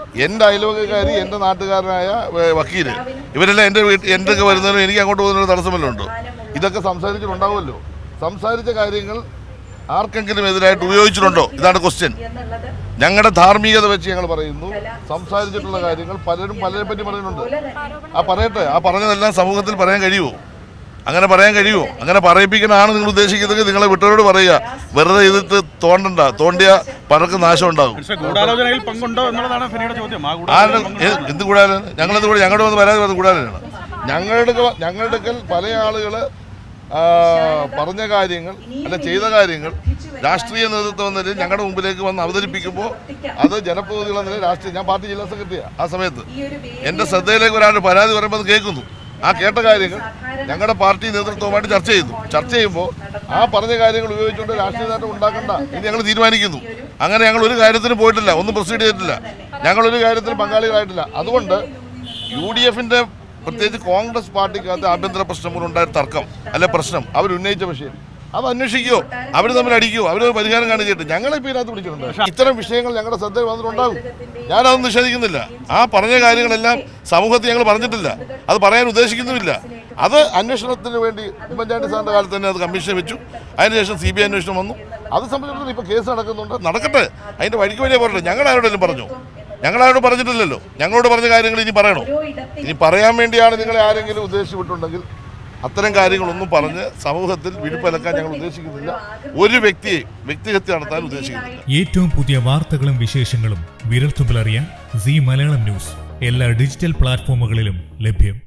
എൻ്റെ അയൽവകക്കാരി എൻ്റെ നാട്ടുകാരനായ ഏ, വക്കീല് ഇവരെല്ലാം എൻ്റെ വീട്ടിൽ എൻ്റെ ഒക്കെ വരുന്നതിനും എനിക്ക് അങ്ങോട്ട് പോകുന്നതിനും തടസ്സമല്ലോ ഉണ്ടോ ഇതൊക്കെ സംസാരിച്ചിട്ടുണ്ടാവുമല്ലോ സംസാരിച്ച കാര്യങ്ങൾ ആർക്കെങ്കിലും എതിരായിട്ട് ഉപയോഗിച്ചിട്ടുണ്ടോ ഇതാണ് ക്വസ്റ്റ്യൻ എന്നുള്ളത് ഞങ്ങളുടെ ധാർമ്മികത വെച്ച് ഞങ്ങൾ പറയുന്നു സംസാരിച്ചിട്ടുള്ള കാര്യങ്ങൾ പലരും പലരെ പറ്റി പറയുന്നുണ്ട് ആ പറയട്ടെ ആ പറഞ്ഞതെല്ലാം സമൂഹത്തിൽ പറയാൻ കഴിയുമോ അങ്ങനെ പറയാൻ കഴിയുമോ അങ്ങനെ പറയിപ്പിക്കാനാണ് നിങ്ങൾ ഉദ്ദേശിക്കുന്നതെങ്കിൽ നിങ്ങളെ വിട്ടവരോട് പറയുക വെറുതെ ഇതിട്ട് തോണ്ടണ്ട തോണ്ടിയ പലർക്കും നാശം ഉണ്ടാകും പക്ഷേ ഗൂഢാലോചനയിൽ പങ്കുണ്ടോ എന്നുള്ളതാണ് ഫെനിയുടെ ചോദ്യം ആ ആരുടെ ഗൂഢാലോചന ഏ- എന്ത് കൂടാതെ ഞങ്ങളത് കൂടെ ഞങ്ങളുടെ വന്ന് പരാതി പറഞ്ഞത് കൂടാതെയാണ് ഞങ്ങളുടെ ഞങ്ങളുടെ പല ആളുകൾ പറഞ്ഞ കാര്യങ്ങൾ അല്ല ചെയ്ത കാര്യങ്ങൾ രാഷ്ട്രീയ നേതൃത്വം എന്ന നിലയിൽ ഞങ്ങളുടെ മുമ്പിലേക്ക് വന്ന് അവതരിപ്പിക്കുമ്പോൾ അത് ജനപ്രതിനിധികൾ എന്ന നിലയിൽ രാഷ്ട്രീയ ഞാൻ പാർട്ടി ജില്ലാ സെക്രട്ടറിയാണ് ആ സമയത്ത് ഈ ഒരു വേദി എൻ്റെ ശ്രദ്ധയിലേക്ക് ഒരാൾ പരാതി പറയുമ്പോൾ അത് കേൾക്കുന്നു ആ കേട്ട കാര്യങ്ങൾ ഞങ്ങളുടെ പാർട്ടി നേതൃത്വവുമായിട്ട് ചർച്ച ചെയ്യുന്നു ചർച്ച ചെയ്യുമ്പോൾ ആ പറഞ്ഞ കാര്യങ്ങൾ ഉപയോഗിച്ചുകൊണ്ട് രാഷ്ട്രീയ നേട്ടം ഉണ്ടാക്കണ്ട ഇത് ഞങ്ങൾ തീരുമാനിക്കുന്നു അങ്ങനെ ഞങ്ങൾ ഒരു കാര്യത്തിന് പോയിട്ടില്ല ഒന്നും പ്രൊസീഡ് ചെയ്തിട്ടില്ല ഞങ്ങൾ ഒരു കാര്യത്തിന് പങ്കാളികളായിട്ടില്ല അതുകൊണ്ട് യു ഡി എഫിന്റെ പ്രത്യേകിച്ച് കോൺഗ്രസ് പാർട്ടിക്കകത്ത് ആഭ്യന്തര പ്രശ്നം കൊണ്ട് ഉണ്ടായ തർക്കം അല്ലെ പ്രശ്നം അവർ ഉന്നയിച്ച വിഷയം അത് അന്വേഷിക്കുകയോ അവർ തമ്മിൽ അടിക്കുകയോ അവരൊരു പരിഹാരം കാണിച്ചിട്ട് ഞങ്ങളെ ഇപ്പോൾ ഇതിനകത്ത് പിടിച്ചിട്ടുണ്ട് ഇത്തരം വിഷയങ്ങൾ ഞങ്ങളുടെ ശ്രദ്ധയിൽ വന്നിട്ടുണ്ടാകും ഞാനത് നിഷേധിക്കുന്നില്ല ആ പറഞ്ഞ കാര്യങ്ങളെല്ലാം സമൂഹത്തിൽ ഞങ്ങൾ പറഞ്ഞിട്ടില്ല അത് പറയാൻ ഉദ്ദേശിക്കുന്നുമില്ല അത് അന്വേഷണത്തിന് വേണ്ടി ഉമ്മൻചാണ്ടി സാറിന്റെ കാലത്ത് തന്നെ അത് കമ്മീഷൻ വെച്ചു അതിനുശേഷം സി ബി ഐ അന്വേഷണം വന്നു അത് സംബന്ധിച്ചിടത്തോളം ഇപ്പോൾ കേസ് നടക്കുന്നുണ്ട് നടക്കട്ടെ അതിന്റെ വഴിക്ക് വഴിയേ പറഞ്ഞില്ല ഞങ്ങൾ ആരോടെങ്കിലും പറഞ്ഞു ഞങ്ങൾ ആരോട് പറഞ്ഞിട്ടില്ലല്ലോ ഞങ്ങളോട് പറഞ്ഞ കാര്യങ്ങൾ ഇനി പറയണോ ഓരോ ഇടത്തിൽ ഇനി പറയാൻ വേണ്ടിയാണ് നിങ്ങളെ ആരെങ്കിലും ഉദ്ദേശിച്ചു വിട്ടുണ്ടെങ്കിൽ അത്തരം കാര്യങ്ങളൊന്നും പറഞ്ഞ് സമൂഹത്തിൽ വിഴുപ്പലക്കാൻ ഞങ്ങൾ ഉദ്ദേശിക്കുന്നില്ല ഒരു വ്യക്തിയെ വ്യക്തിഹത്യ നടത്താൻ ഉദ്ദേശിക്കുന്നില്ല ഏറ്റവും പുതിയ വാർത്തകളും വിശേഷങ്ങളും വിരൽത്തുമ്പിലറിയാൻ സി മലയാളം ന്യൂസ് എല്ലാ ഡിജിറ്റൽ പ്ലാറ്റ്ഫോമുകളിലും ലഭ്യം